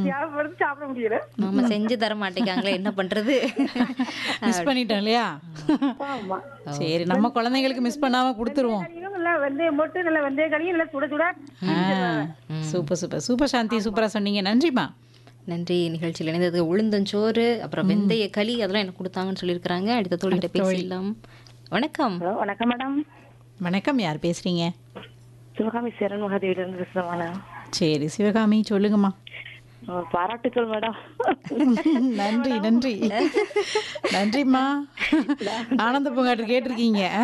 ஞாபகப்படுத்தி சாப்பிட முடியல மாமா செஞ்சு தர மாட்டேங்காங்களே என்ன பண்றது மிஸ் பண்ணிட்டோம் இல்லையா ஆமா சரி நம்ம குழந்தைங்களுக்கு மிஸ் பண்ணாம கொடுத்துருவோம் களியும் நல்லா வெந்தயம் போட்டு நல்லா வெந்தய களியும் நல்லா சுட சுட சூப்பர் சூப்பர் சூப்பர் சாந்தி சூப்பரா சொன்னீங்க நன்றிமா நன்றி நிகழ்ச்சியில் இணைந்தது உளுந்தஞ்சோறு அப்புறம் வெந்தய களி அதெல்லாம் எனக்கு கொடுத்தாங்கன்னு சொல்லியிருக்கிறாங்க அடுத்த தோழிகிட்ட பேசிடலாம் வணக்கம் ஹலோ வணக்கம் மேடம் வணக்கம் யார் பேசுறீங்க சிவகாமி சேரன் மகாதேவில இருந்து பேசுறேன் மேடம் சரி சிவகாமி சொல்லுங்கம்மா அஹ் பாராட்டுக்கள் மேடம் நன்றி நன்றி நன்றிம்மா ஆனந்த பூங்காட்டு கேட்டிருக்கீங்க ஆ?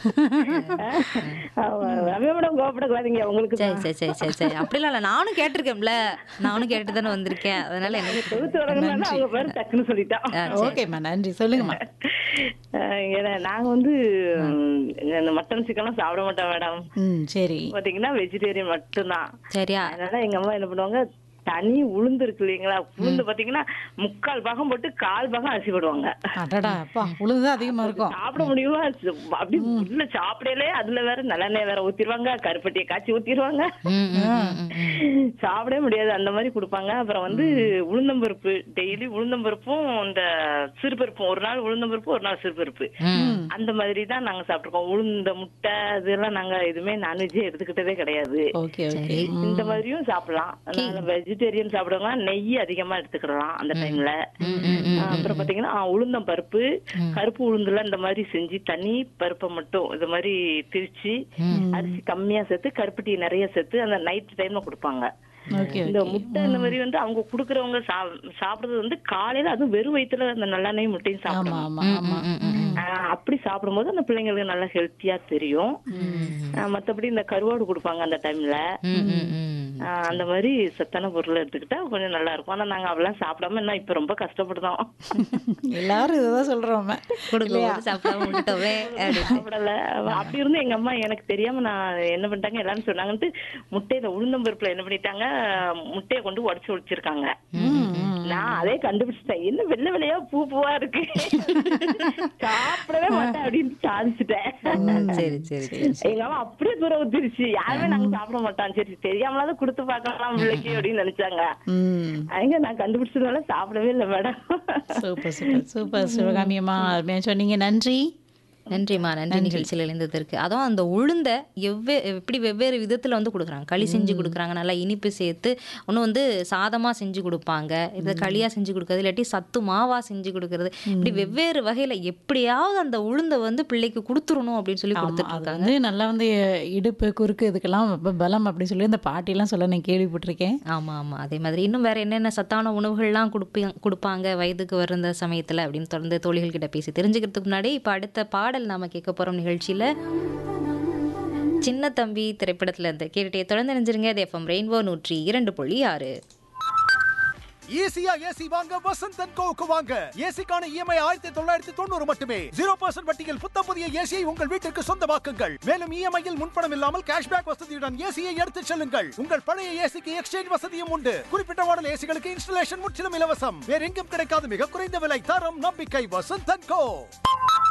ஆமா, ரம்யா மேடம் கோபப்படக்கூடாதீங்க உங்களுக்கு சரி சரி சரி சரி சரி அப்படிலாம் இல்லை நானும் கேட்டிருக்கேன்ல நானும் கேட்டு தானே வந்திருக்கேன் அதனால எனக்கு தொகுத்து வழங்கினா அவங்க பேர் டக்குன்னு சொல்லிட்டான் ஓகேம்மா நன்றி சொல்லுங்கம்மா அஹ் ஏன்னா நாங்க வந்து உம், இந்த மட்டன் சிக்கன்லாம் சாப்பிட மாட்டோம் மேடம் ம் சரி பாத்தீங்கன்னா வெஜிடேரியன் மட்டும்தான் சரியா அதனால எங்க அம்மா என்ன பண்ணுவாங்க தனி உளுந்து இருக்கு இல்லைங்களா உளுந்து பாத்தீங்கன்னா முக்கால் பாகம் போட்டு கால் பாகம் அரிசி போடுவாங்க அடடா அப்பா உளுந்து அதிகமா இருக்கும் சாப்பிட முடியுமா அப்படி உள்ள சாப்பிடலே அதுல வேற நல்லெண்ணெய் வேற ஊத்திடுவாங்க கருப்பட்டியை காய்ச்சி ஊத்திடுவாங்க ம், ம், ம், ம், ம். சாப்பிடவே முடியாது அந்த மாதிரி கொடுப்பாங்க அப்புறம் வந்து உளுந்தம்பருப்பு டெய்லி உளுந்தம்பருப்பும் இந்த சிறுபருப்பும் ஒரு நாள் உளுந்தம்பருப்பு ஒரு நாள் சிறுபருப்பு ம். அந்த மாதிரி தான் நாங்க சாப்பிட்டுருக்கோம் உளுந்த முட்டை அதெல்லாம் நாங்க எதுவுமே நான்வெஜ்ஜே எடுத்துக்கிட்டதே கிடையாது ஓகே ஓகே இந்த மாதிரியும் சாப்பிடலாம் அதனால வெஜிடேரியன் சாப்பிடுவாங்க நெய் அதிகமா எடுத்துக்கிடலாம் அந்த டைம்ல ம், ம், ம். அப்புறம் பாத்தீங்கன்னா ஆ, உளுந்தம் பருப்பு கருப்பு உளுந்துல இந்த மாதிரி செஞ்சு தனி பருப்பை மட்டும் இது மாதிரி திரிச்சு அரிசி கம்மியா சேர்த்து கருப்பட்டி நிறைய சேர்த்து அந்த நைட் டைம்ல கொடுப்பாங்க ஓகே இந்த முட்டை இந்த மாதிரி வந்து அவங்க குடுக்கறவங்க சா- சாப்பிடுறது வந்து காலையில அதுவும் வெறும் வயித்துல அந்த நல்லெண்ணெய் முட்டையும் ஆமா சாப்பிடணும் ஆமா ஆமா ம், ம், ம். ஆஹ் அப்படி சாப்பிடும்போது அந்த பிள்ளைங்களுக்கு நல்லா ஹெல்த்தியா தெரியும் ஆஹ் மத்தபடி இந்த கருவாடு கொடுப்பாங்க அந்த டைம்ல ம், ம், ம். அந்த மாதிரி சத்தான பொருள் எடுத்துக்கிட்டா கொஞ்சம் நல்லா இருக்கும் ஆனா நாங்க அவெல்லாம் சாப்பிடாம என்ன இப்ப ரொம்ப கஷ்டப்படுதோம் எல்லாரும் இதுதான் சொல்றோம் கொடுக்கும்போது சாப்பிடாம விட்டோமே அப்படின்னு சாப்பிடல அப்படி இருந்து எங்க அம்மா எனக்கு தெரியாம நான் என்ன பண்ணிட்டாங்க எல்லாரும் சொன்னாங்கன்ட்டு முட்டையில உளுந்தம்பருப்புல என்ன பண்ணிட்டாங்க முட்டையை கொண்டு உடச்சு ஒழிச்சிருக்காங்க நான் அதே கண்டுபிடிச்சிட்டேன் என்ன வெள்ளை வெள்ளையா பூ பூவா இருக்கு சாப்பிடவே மாட்டேன் அப்படின்னு சாதிச்சுட்டேன் சரி சரி சரி எங்க அம்மா அப்படியே தூரம் ஊத்திருச்சு யாருமே நாங்க சாப்பிட மாட்டோம் சரி தெரியாமலாவது கொடுத்து பார்க்கலாம் பிள்ளைக்கு அப்படின்னு நினைச்சாங்க ம் அங்க நான் கண்டுபிடிச்சதுனால சாப்பிடவே இல்லை madam super super super Sivakami அம்மா அருமையா சொன்னீங்க நன்றி நன்றிம்மா நன்றி நிகழ்ச்சியில் இணைந்ததற்கு அதுவும் அந்த உளுந்த எவ்வே எப்படி வெவ்வேறு விதத்தில் வந்து கொடுக்குறாங்க களி செஞ்சு கொடுக்குறாங்க நல்லா இனிப்பு சேர்த்து ஒன்று வந்து சாதமாக செஞ்சு கொடுப்பாங்க இது களியாக செஞ்சு கொடுக்கறது இல்லாட்டி சத்து மாவாக செஞ்சு கொடுக்கறது இப்படி வெவ்வேறு வகையில் எப்படியாவது அந்த உளுந்தை வந்து பிள்ளைக்கு கொடுத்துடணும் அப்படின்னு சொல்லி ஆமா, கொடுத்துட்டு அது இருக்காங்க வந்து நல்லா வந்து இடுப்பு குறுக்கு இதுக்கெல்லாம் ரொம்ப பலம் அப்படின்னு சொல்லி அந்த பாட்டிலாம் சொல்ல நான் கேள்விப்பட்டிருக்கேன் ஆமாம் ஆமாம் அதே மாதிரி இன்னும் வேறு என்னென்ன சத்தான உணவுகள்லாம் கொடுப்பி கொடுப்பாங்க வயதுக்கு வந்த சமயத்தில் அப்படின்னு தொடர்ந்து தோழிகள் கிட்ட பேசி தெரிஞ்சுக்கிறதுக்கு முன்னாடி இப்போ அடுத்த பாடல் நாம கேட்க போகிறோம் நிகழ்ச்சியில் சின்ன தம்பி திரைப்படத்துல இருந்து கேட்டுட்டே தொடர்ந்து நினைஞ்சிருங்க இது எஃப்எம் ரெயின்போ நூற்றி இரண்டு புள்ளி ஆறு ஈஸியா ஏசி வாங்க வசந்த் அண்ட் கோவுக்கு வாங்க ஏசிக்கான இஎம்ஐ ஆயிரத்தி தொள்ளாயிரத்தி தொண்ணூறு மட்டுமே ஜீரோ பர்சன்ட் வட்டியில் புத்தம் புதிய ஏசியை உங்கள் வீட்டிற்கு சொந்தமாக்குங்கள் மேலும் இஎம்ஐயில் முன்பணம் இல்லாமல் கேஷ்பேக் வசதியுடன் ஏசியை எடுத்துச் செல்லுங்கள் உங்கள் பழைய ஏசிக்கு எக்ஸ்சேஞ்ச் வசதியும் உண்டு குறிப்பிட்ட மாடல் ஏசிகளுக்கு இன்ஸ்டலேஷன் முற்றிலும் இலவசம் வேற எங்கும் கிடைக்காத மிக குறைந்த விலை தரம் நம்பிக்கை வசந்த் அண்ட் கோ